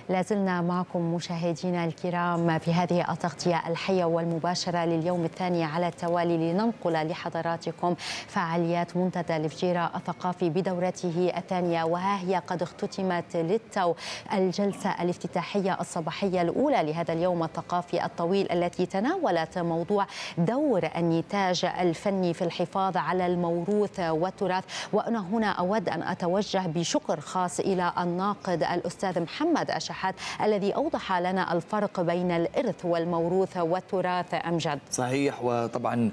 لازلنا معكم مشاهدينا الكرام في هذه التغطية الحية والمباشرة لليوم الثاني على التوالي لننقل لحضراتكم فعاليات منتدى الفجيرة الثقافي بدورته الثانية وها هي قد اختتمت للتو الجلسة الافتتاحية الصباحية الأولى لهذا اليوم الثقافي الطويل التي تناولت موضوع دور النتاج الفني في الحفاظ على الموروث والتراث وأنا هنا أود أن أتوجه بشكر خاص إلى الناقد الأستاذ محمد أشحات الذي أوضح لنا الفرق بين الإرث والموروث والتراث أمجد صحيح وطبعا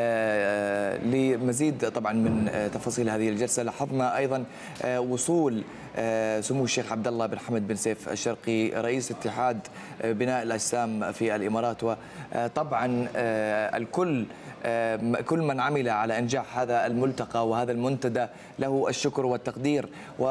آه، لمزيد طبعا من آه، تفاصيل هذه الجلسة لاحظنا أيضا آه، وصول سمو الشيخ عبد الله بن حمد بن سيف الشرقي رئيس اتحاد بناء الأجسام في الإمارات وطبعا الكل كل من عمل على انجاح هذا الملتقى وهذا المنتدى له الشكر والتقدير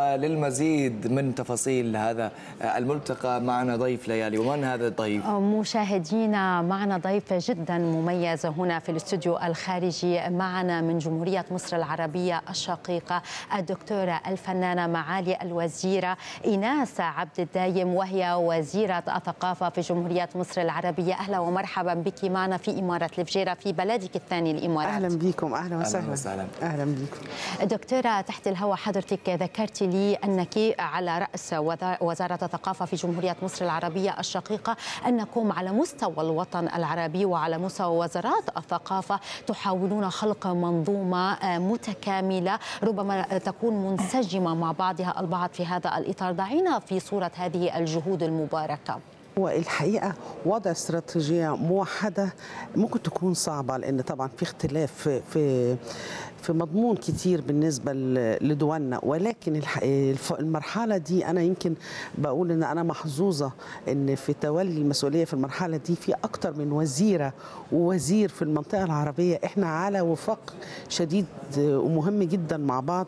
وللمزيد من تفاصيل هذا الملتقى معنا ضيف ليالي ومن هذا الضيف؟ مشاهدينا معنا ضيف جدا مميز هنا في الاستوديو الخارجي معنا من جمهورية مصر العربية الشقيقة الدكتورة الفنانة معالي الوزيرة إيناس عبد الدايم وهي وزيرة الثقافة في جمهورية مصر العربية أهلا ومرحبا بك معنا في إمارة الفجيرة في بلدك الثاني الإمارات أهلا بكم أهلا وسهلا أهلا وسهلا أهلا بكم دكتورة تحت الهواء حضرتك ذكرت لي أنك على رأس وزارة الثقافة في جمهورية مصر العربية الشقيقة أنكم على مستوى الوطن العربي وعلى مستوى وزارات الثقافة تحاولون خلق منظومة متكاملة ربما تكون منسجمة مع بعضها البعض في هذا الإطار ضعينا في صورة هذه الجهود المباركة هو الحقيقه وضع استراتيجيه موحده ممكن تكون صعبه لان طبعا في اختلاف في, في في مضمون كتير بالنسبة لدولنا ولكن المرحلة دي أنا يمكن بقول إن أنا محظوظة إن في تولي المسؤولية في المرحلة دي في أكتر من وزيرة ووزير في المنطقة العربية إحنا على وفاق شديد ومهم جدا مع بعض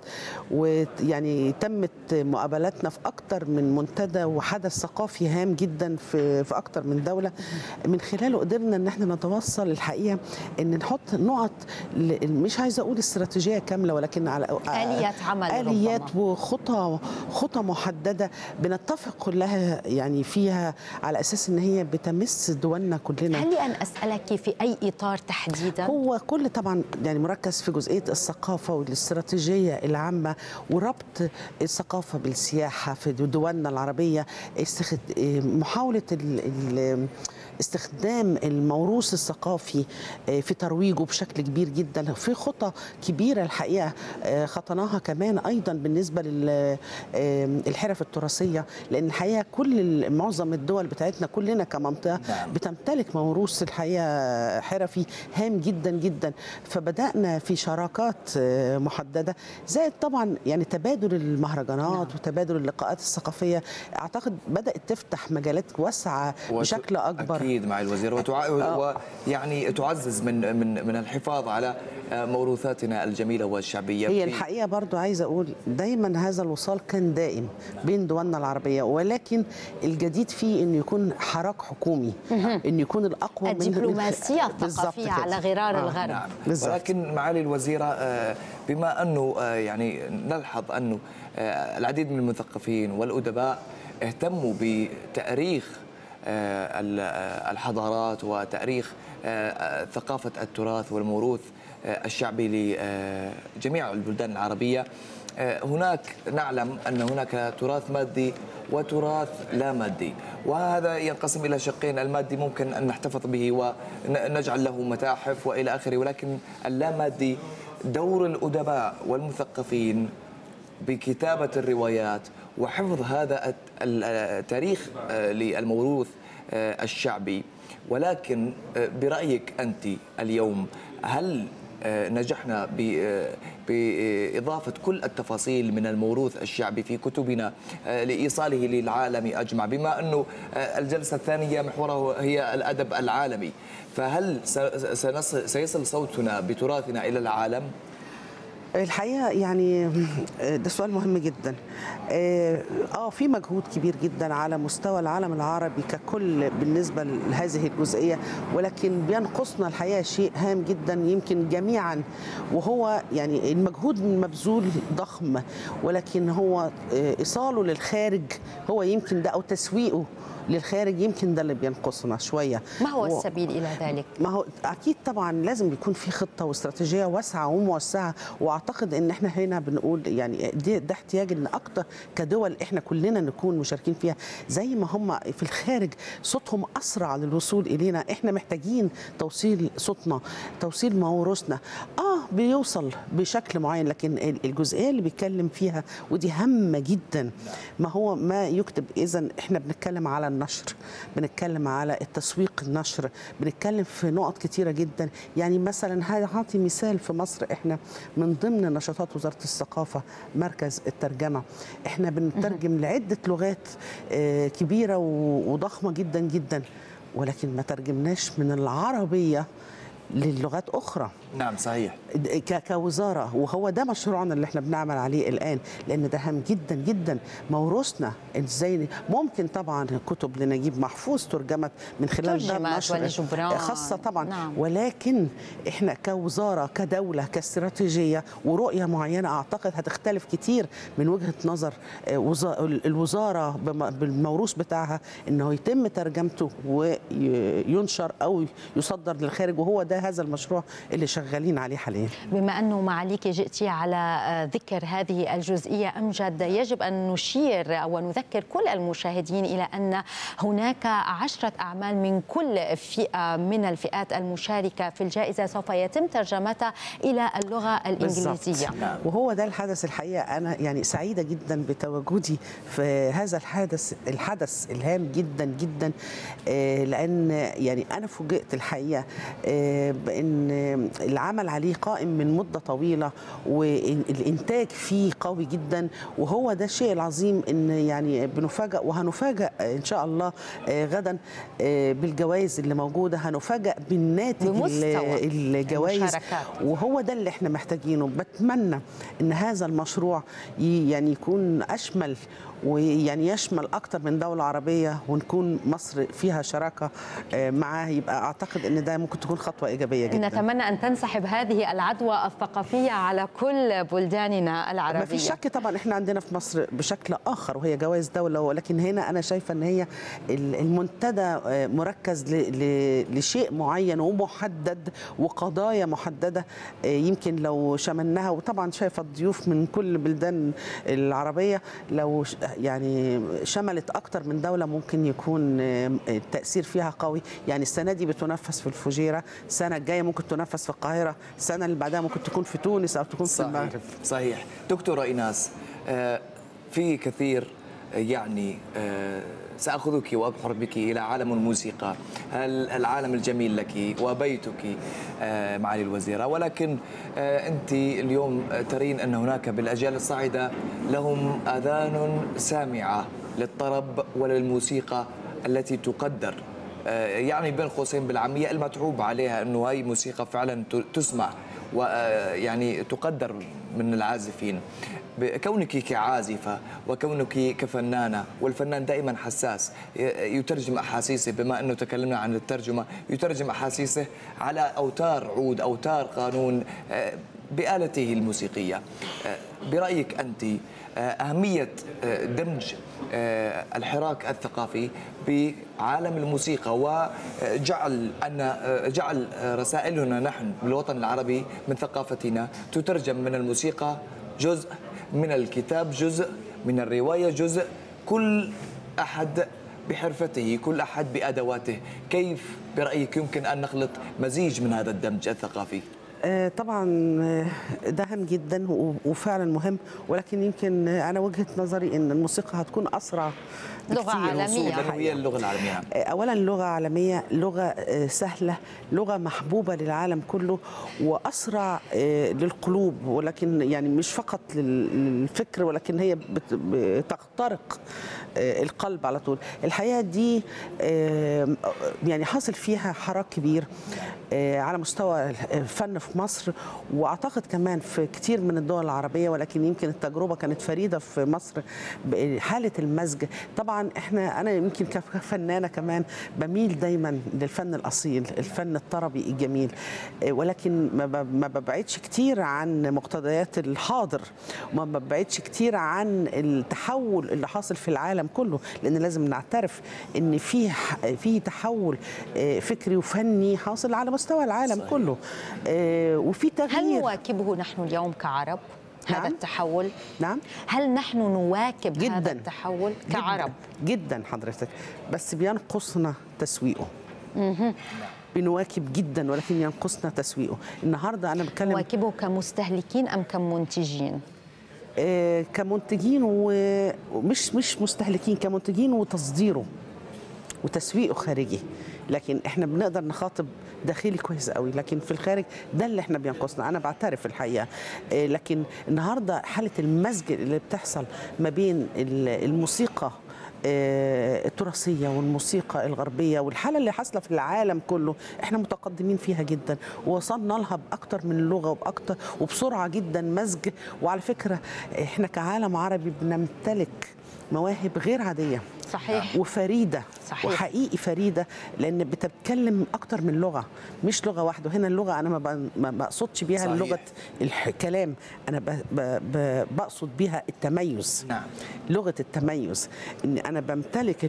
ويعني تمت مقابلاتنا في أكتر من منتدى وحدث ثقافي هام جدا في في أكتر من دولة من خلاله قدرنا إن إحنا نتوصل الحقيقة إن نحط نقط مش عايزة أقول استراتيجيه كامله ولكن على اليات عمل اليات ربما. وخطى خطى محدده بنتفق كلها يعني فيها على اساس ان هي بتمس دولنا كلنا هل ان اسالك في اي اطار تحديدا هو كل طبعا يعني مركز في جزئيه الثقافه والاستراتيجيه العامه وربط الثقافه بالسياحه في دولنا العربيه محاوله ال ال استخدام الموروث الثقافي في ترويجه بشكل كبير جدا في خطى كبيره الحقيقه خطناها كمان ايضا بالنسبه للحرف التراثيه لان الحقيقه كل معظم الدول بتاعتنا كلنا كمنطقه بتمتلك موروث الحقيقه حرفي هام جدا جدا فبدانا في شراكات محدده زائد طبعا يعني تبادل المهرجانات وتبادل اللقاءات الثقافيه اعتقد بدات تفتح مجالات واسعه بشكل اكبر اكيد مع الوزير وتع... ويعني تعزز من من من الحفاظ على موروثاتنا الجميله والشعبيه هي الحقيقه برضو عايزه اقول دايما هذا الوصال كان دائم بين دولنا العربيه ولكن الجديد فيه انه يكون حراك حكومي انه يكون الاقوى الدبلوماسيه الثقافيه على غرار آه الغرب نعم. ولكن معالي الوزيره بما انه يعني نلحظ انه العديد من المثقفين والادباء اهتموا بتاريخ الحضارات وتاريخ ثقافه التراث والموروث الشعبي لجميع البلدان العربية هناك نعلم أن هناك تراث مادي وتراث لا مادي وهذا ينقسم إلى شقين المادي ممكن أن نحتفظ به ونجعل له متاحف وإلى آخره ولكن اللا مادي دور الأدباء والمثقفين بكتابة الروايات وحفظ هذا التاريخ للموروث الشعبي ولكن برأيك أنت اليوم هل نجحنا بإضافة كل التفاصيل من الموروث الشعبي في كتبنا لإيصاله للعالم أجمع بما أنه الجلسة الثانية محورها هي الأدب العالمي فهل سيصل صوتنا بتراثنا إلى العالم؟ الحقيقه يعني ده سؤال مهم جدا اه آه، في مجهود كبير جدا على مستوى العالم العربي ككل بالنسبه لهذه الجزئيه ولكن بينقصنا الحقيقه شيء هام جدا يمكن جميعا وهو يعني المجهود المبذول ضخم ولكن هو آه، ايصاله للخارج هو يمكن ده او تسويقه للخارج يمكن ده اللي بينقصنا شويه ما هو و- السبيل إلى ذلك؟ ما هو اكيد طبعا لازم يكون في خطه واستراتيجيه واسعه وموسعه واعتقد ان احنا هنا بنقول يعني دي ده احتياج ان اكتر كدول احنا كلنا نكون مشاركين فيها زي ما هم في الخارج صوتهم اسرع للوصول الينا احنا محتاجين توصيل صوتنا توصيل موروثنا اه بيوصل بشكل معين لكن ال- الجزئيه اللي بيتكلم فيها ودي هامه جدا ما هو ما يكتب اذا احنا بنتكلم على النشر بنتكلم على التسويق النشر بنتكلم في نقط كتيره جدا يعني مثلا ه- هعطي مثال في مصر احنا من ضمن نشاطات وزاره الثقافه مركز الترجمه احنا بنترجم لعده لغات آه، كبيره و- وضخمه جدا جدا ولكن ما ترجمناش من العربيه للغات اخرى نعم صحيح ك- كوزاره وهو ده مشروعنا اللي احنا بنعمل عليه الان لان ده هام جدا جدا موروثنا ازاي ممكن طبعا كتب لنجيب محفوظ ترجمت من خلال دار ترجمت نشر ولجبران. خاصه طبعا نعم. ولكن احنا كوزاره كدوله كاستراتيجيه ورؤيه معينه اعتقد هتختلف كتير من وجهه نظر آه، وزا- الوزاره بم- بالموروث بتاعها انه يتم ترجمته وينشر او يصدر للخارج وهو ده هذا المشروع اللي شغالين عليه حاليا بما أنه معاليك جئتي على آه، ذكر هذه الجزئية أمجد يجب أن نشير ونذكر كل المشاهدين إلى أن هناك عشرة أعمال من كل فئة من الفئات المشاركة في الجائزة سوف يتم ترجمتها إلى اللغة الإنجليزية نعم. وهو ده الحدث الحقيقه انا يعني سعيده جدا بتواجدي في هذا الحدث الحدث الهام جدا جدا آه، لان يعني انا فوجئت الحقيقه آه، بان العمل عليه قائم من مده طويله والانتاج فيه قوي جدا وهو ده الشيء العظيم ان يعني بنفاجئ وهنفاجئ ان شاء الله آه، غدا آه، بالجوائز اللي موجوده هنفاجئ بالناتج بمستوى الجوائز المشاركات. وهو ده اللي احنا محتاجينه بتمنى ان هذا المشروع ي- يعني يكون اشمل ويعني يشمل اكتر من دوله عربيه ونكون مصر فيها شراكه آه، معاه يبقى اعتقد ان ده ممكن تكون خطوه ايجابيه جدا نتمنى أن تنسحب هذه العدوى الثقافية على كل بلداننا العربية ما فيش شك طبعا احنا عندنا في مصر بشكل اخر وهي جوائز دوله ولكن هنا انا شايفه ان هي ال- المنتدى آه، مركز ل- ل- لشيء معين ومحدد وقضايا محدده آه، يمكن لو شملناها وطبعا شايفه الضيوف من كل البلدان العربيه لو ش- يعني شملت اكتر من دوله ممكن يكون آه، التاثير فيها قوي يعني السنه دي بتنفذ في الفجيره السنه الجايه ممكن تنفذ في القاهره السنه اللي بعدها ممكن تكون في تونس او تكون في صحيح المغرب صحيح دكتورة إيناس آه، في كثير آه، يعني آه، سأخذك وأبحر بك إلى عالم الموسيقى هل- العالم الجميل لك وبيتك آه، معالي الوزيرة ولكن آه، أنت اليوم ترين أن هناك بالأجيال الصاعدة لهم آذان سامعة للطرب وللموسيقى التي تقدر آه، يعني بين قوسين بالعامية المتعوب عليها أنه هاي موسيقى فعلا ت- تسمع ويعني تقدر من العازفين ب- كونك كعازفة وكونك كفنانة والفنان دائما حساس ي- يترجم أحاسيسه بما أنه تكلمنا عن الترجمة يترجم أحاسيسه على أوتار عود أوتار قانون آه، بآلته الموسيقية آه، برأيك أنت آه، أهمية آه، دمج آه، الحراك الثقافي بعالم الموسيقى وجعل أن آه، جعل آه، رسائلنا نحن بالوطن العربي من ثقافتنا تترجم من الموسيقى جزء من الكتاب جزء من الرواية جزء كل أحد بحرفته كل أحد بأدواته كيف برأيك يمكن أن نخلط مزيج من هذا الدمج الثقافي آه، طبعا آه، ده هام جدا و- وفعلا مهم ولكن يمكن آه، انا وجهه نظري ان الموسيقى هتكون اسرع لغة بكتير عالمية. وصولاً. لأنه هي اللغة العالمية نعم. آه، اولا لغه عالميه لغه آه، سهله لغه محبوبه للعالم كله واسرع آه، للقلوب ولكن يعني مش فقط لل- للفكر ولكن هي بت- بتخترق آه، القلب على طول الحقيقه دي آه، يعني حاصل فيها حراك كبير آه، على مستوى الفن في في مصر واعتقد كمان في كتير من الدول العربيه ولكن يمكن التجربه كانت فريده في مصر حاله المزج طبعا احنا انا يمكن كفنانه كمان بميل دايما للفن الاصيل الفن الطربي الجميل ولكن ما ببعدش كتير عن مقتضيات الحاضر وما ببعدش كتير عن التحول اللي حاصل في العالم كله لان لازم نعترف ان في في تحول فكري وفني حاصل على مستوى العالم صحيح. كله وفي تغيير هل نواكبه نحن اليوم كعرب نعم؟ هذا التحول نعم هل نحن نواكب جداً. هذا التحول كعرب جدا, جدا حضرتك بس بينقصنا تسويقه بنواكب جدا ولكن ينقصنا تسويقه النهارده انا بتكلم نواكبه كمستهلكين ام كمنتجين آه كمنتجين ومش مش مستهلكين كمنتجين وتصديره وتسويقه خارجي لكن احنا بنقدر نخاطب داخلي كويس قوي لكن في الخارج ده اللي احنا بينقصنا انا بعترف الحقيقه آه لكن النهارده حاله المزج اللي بتحصل ما بين الموسيقى التراثيه والموسيقى الغربيه والحاله اللي حاصله في العالم كله احنا متقدمين فيها جدا ووصلنا لها باكتر من لغه وباكتر وبسرعه جدا مزج وعلى فكره احنا كعالم عربي بنمتلك مواهب غير عاديه صحيح وفريده صحيح. وحقيقي فريده لان بتتكلم اكتر من لغه مش لغه واحده هنا اللغه انا ما ما بقصدش بيها صحيح. لغه الكلام انا ب ب ب بقصد بيها التميز نعم. لغه التميز ان انا بمتلك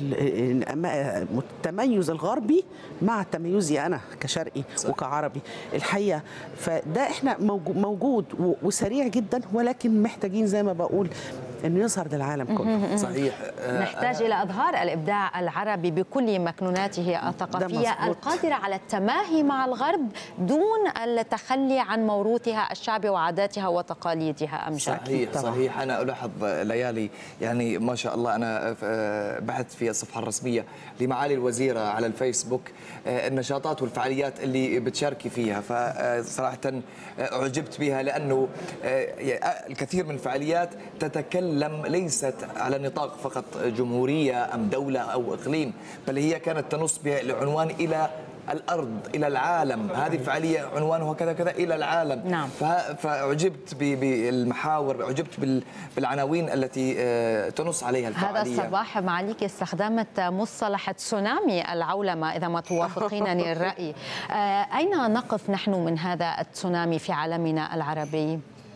التميز الغربي مع تميزي انا كشرقي صحيح. وكعربي الحقيقه فده احنا موجود وسريع جدا ولكن محتاجين زي ما بقول انه يظهر للعالم كله صحيح نحتاج الى اظهار الابداع العربي بكل مكنوناته الثقافيه القادره على التماهي مع الغرب دون التخلي عن موروثها الشعبي وعاداتها وتقاليدها ام صحيح طبعا. صحيح انا الاحظ ليالي يعني ما شاء الله انا بحثت في الصفحه الرسميه لمعالي الوزيره على الفيسبوك النشاطات والفعاليات اللي بتشاركي فيها فصراحه اعجبت بها لانه الكثير من الفعاليات تتكلم ليست على نطاق فقط جمهوريه ام دوله او اقليم بل هي كانت تنص بالعنوان الى الارض الى العالم هذه الفعاليه عنوانها كذا كذا الى العالم نعم. فاعجبت بالمحاور اعجبت بالعناوين التي تنص عليها الفعاليه هذا الصباح معاليك استخدمت مصطلح تسونامي العولمه اذا ما توافقينني الراي اين نقف نحن من هذا التسونامي في عالمنا العربي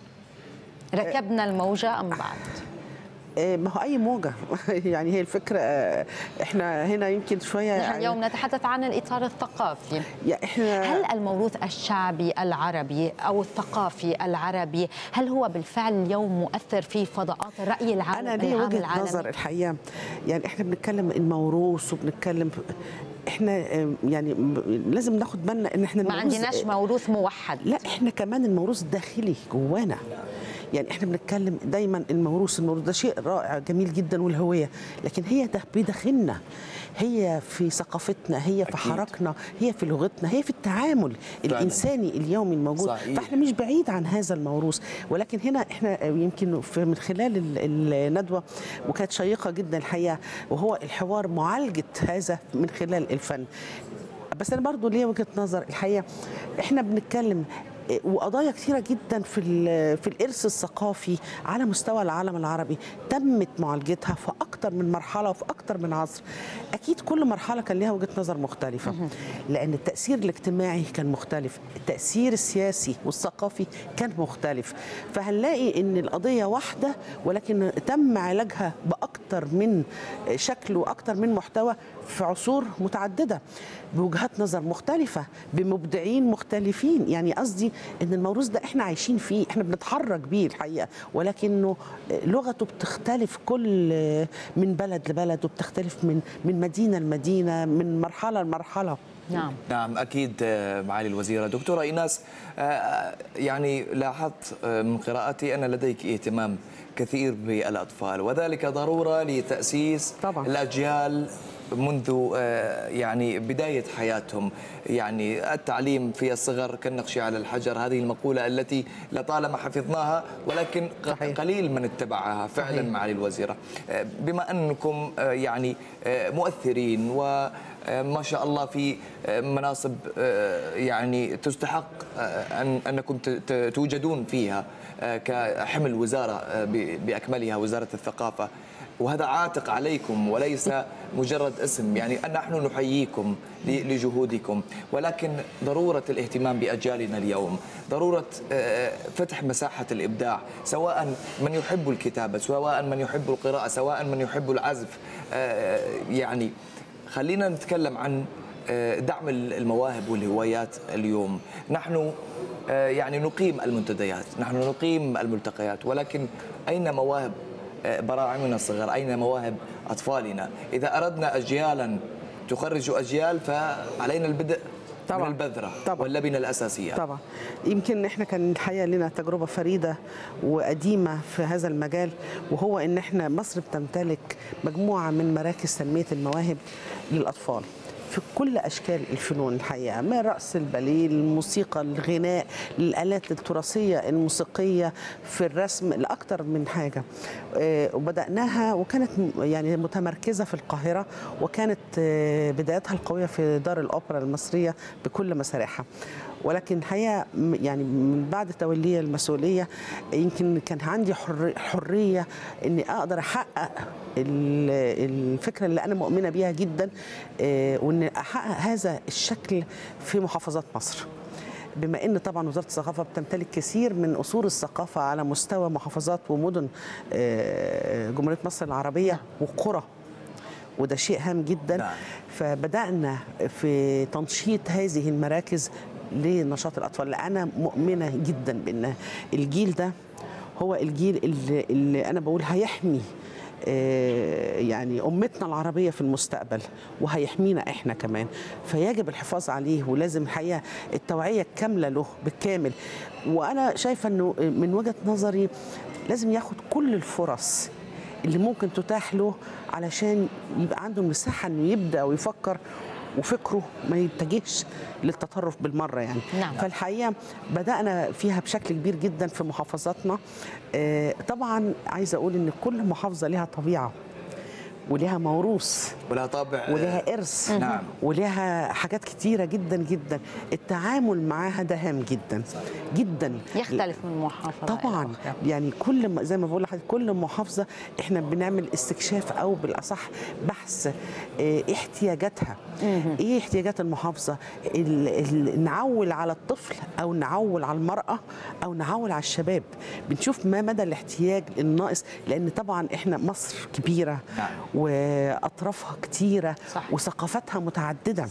ركبنا الموجه ام بعد ما هو اي موجه يعني هي الفكره احنا هنا يمكن شويه نحن اليوم نتحدث عن الاطار الثقافي يعني احنا هل الموروث الشعبي العربي او الثقافي العربي هل هو بالفعل اليوم مؤثر في فضاءات الراي العام انا لي وجهه نظر الحقيقه يعني احنا بنتكلم الموروث وبنتكلم احنا يعني لازم ناخد بالنا ان احنا ما عندناش موروث موحد لا احنا كمان الموروث الداخلي جوانا يعني احنا بنتكلم دايما الموروث الموروث ده شيء رائع جميل جدا والهويه لكن هي ده بداخلنا هي في ثقافتنا هي في أكيد. حركنا هي في لغتنا هي في التعامل فعلا. الانساني اليومي الموجود صحيح. فاحنا مش بعيد عن هذا الموروث ولكن هنا احنا يمكن في من خلال ال- الندوه وكانت شيقه جدا الحقيقه وهو الحوار معالجه هذا من خلال الفن بس انا برضو ليا وجهه نظر الحقيقه احنا بنتكلم وقضايا كثيره جدا في ال- في الارث الثقافي على مستوى العالم العربي تمت معالجتها في اكثر من مرحله وفي اكثر من عصر اكيد كل مرحله كان لها وجهه نظر مختلفه لان التاثير الاجتماعي كان مختلف التاثير السياسي والثقافي كان مختلف فهنلاقي ان القضيه واحده ولكن تم علاجها باكثر من شكل واكثر من محتوى في عصور متعدده بوجهات نظر مختلفه بمبدعين مختلفين يعني قصدي ان الموروث ده احنا عايشين فيه احنا بنتحرك بيه الحقيقه ولكنه لغته بتختلف كل من بلد لبلد وبتختلف من من مدينه لمدينه من مرحله لمرحله نعم نعم اكيد آه، معالي الوزيره دكتوره ايناس آه، يعني لاحظت آه، من قراءتي ان لديك اهتمام كثير بالاطفال وذلك ضروره لتاسيس طبعاً. الاجيال منذ آه، يعني بدايه حياتهم يعني التعليم في الصغر كالنقش على الحجر هذه المقوله التي لطالما حفظناها ولكن ق- صحيح. قليل من اتبعها فعلا صحيح. معالي الوزيره آه، بما انكم آه، يعني آه، مؤثرين و آه، ما شاء الله في آه، مناصب آه، يعني تستحق آه، أن أنكم ت- ت- توجدون فيها آه، كحمل وزارة آه، ب- بأكملها وزارة الثقافة وهذا عاتق عليكم وليس مجرد اسم يعني نحن نحييكم ل- لجهودكم ولكن ضرورة الاهتمام بأجيالنا اليوم ضرورة آه، فتح مساحة الإبداع سواء من يحب الكتابة سواء من يحب القراءة سواء من يحب العزف آه، يعني خلينا نتكلم عن آه، دعم المواهب والهوايات اليوم نحن آه، يعني نقيم المنتديات نحن نقيم الملتقيات ولكن أين مواهب آه، براعمنا الصغار أين مواهب أطفالنا إذا أردنا أجيالا تخرج أجيال فعلينا البدء طبعاً. من البذرة طبعاً. واللبنة الأساسية طبعا يمكن احنا كان الحقيقه لنا تجربه فريده وقديمه في هذا المجال وهو ان احنا مصر بتمتلك مجموعه من مراكز تنميه المواهب للاطفال في كل اشكال الفنون الحقيقه من رقص الباليه الموسيقى الغناء الالات التراثيه الموسيقيه في الرسم لاكثر من حاجه آه، وبداناها وكانت م- يعني متمركزه في القاهره وكانت آه، بدايتها القويه في دار الاوبرا المصريه بكل مسارحها ولكن الحقيقه م- يعني من بعد تولي المسؤوليه يمكن كان عندي حر- حريه اني اقدر احقق ال- الفكره اللي انا مؤمنه بيها جدا آه، وان احقق هذا الشكل في محافظات مصر بما ان طبعا وزاره الثقافه بتمتلك كثير من اصول الثقافه على مستوى محافظات ومدن آه، جمهوريه مصر العربيه وقرى وده شيء هام جدا نعم. فبدانا في تنشيط هذه المراكز لنشاط الاطفال لأن انا مؤمنه جدا بان الجيل ده هو الجيل اللي, اللي انا بقول هيحمي آه، يعني امتنا العربيه في المستقبل وهيحمينا احنا كمان فيجب الحفاظ عليه ولازم الحقيقه التوعيه الكامله له بالكامل وانا شايفه انه من وجهه نظري لازم ياخد كل الفرص اللي ممكن تتاح له علشان يبقى عنده مساحه انه يبدا ويفكر وفكره ما يتجهش للتطرف بالمره يعني نعم. فالحقيقه بدانا فيها بشكل كبير جدا في محافظاتنا آه، طبعا عايزه اقول ان كل محافظه لها طبيعه ولها موروث ولها طابع ولها ارث نعم. ولها حاجات كتيره جدا جدا التعامل معاها ده هام جدا جدا يختلف من محافظة إلى طبعا أخرى. يعني كل ما- زي ما بقول لحضرتك كل محافظه احنا بنعمل استكشاف او بالاصح بحث اه، احتياجاتها ايه احتياجات المحافظه ال- ال- نعول على الطفل او نعول على المراه او نعول على الشباب بنشوف ما مدى الاحتياج الناقص لان طبعا احنا مصر كبيره نعم. واطرافها كتيره صح. وثقافتها متعدده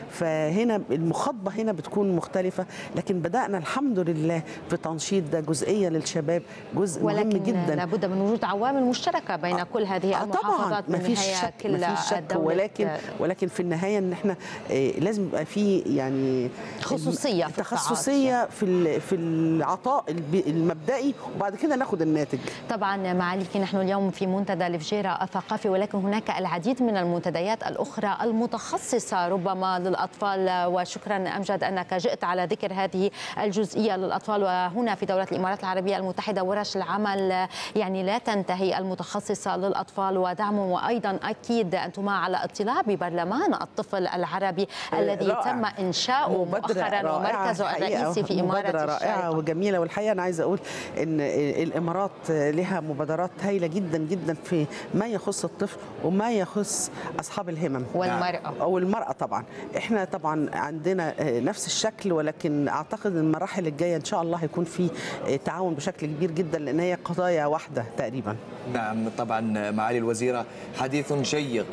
فهنا المخاطبه هنا بتكون مختلفه لكن بدانا الحمد لله في تنشيط ده جزئيه للشباب جزء مهم ولكن جدا لابد من وجود عوامل مشتركة بين كل هذه آه المحافظات ما فيش بالنهاية شك كل ما فيش شك دولة ولكن ولكن في النهايه ان احنا آه، لازم يبقى في يعني خصوصية في تخصصيه في ال- في العطاء الب- المبدئي وبعد كده ناخد الناتج طبعا معاليك نحن اليوم في منتدى الفجيرة الثقافي ولكن هناك العديد من المنتديات الأخرى المتخصصة ربما للأطفال وشكرا أمجد أنك جئت على ذكر هذه الجزئية للأطفال وهنا في دولة الإمارات العربية المتحدة ورش العمل يعني لا تنتهي المتخصصة للأطفال ودعم وأيضا أكيد أنتم على اطلاع ببرلمان الطفل العربي الذي رائع. تم إنشاؤه مبادرة مؤخرا رائعة ومركزه الحقيقة، الرئيسي في إمارة مبادرة رائعة الشارقة وجميلة والحقيقة أنا عايزة أقول إن الإمارات لها مبادرات هايلة جدا جدا في ما يخص الطفل وما يخص أصحاب الهمم والمرأة أو المرأة طبعا إحنا طبعا عندنا نفس الشكل ولكن أعتقد إن المراحل الجاية إن شاء الله هيكون في تعاون بشكل كبير جدا لأن هي قضايا واحدة تقريبا نعم طبعا معالي الوزيرة حديث شيق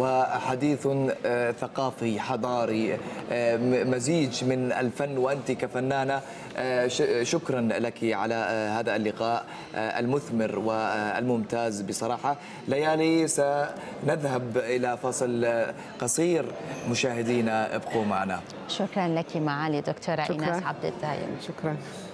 وحديث آه، ثقافي حضاري آه، م- مزيج من الفن وأنت كفنانة آه، ش- شكرا لك على آه، هذا اللقاء آه، المثمر والممتاز بصراحة ليالي سنذهب إلى فصل آه، قصير مشاهدينا ابقوا معنا شكرا لك معالي دكتورة شكراً. إيناس عبد الدايم شكرا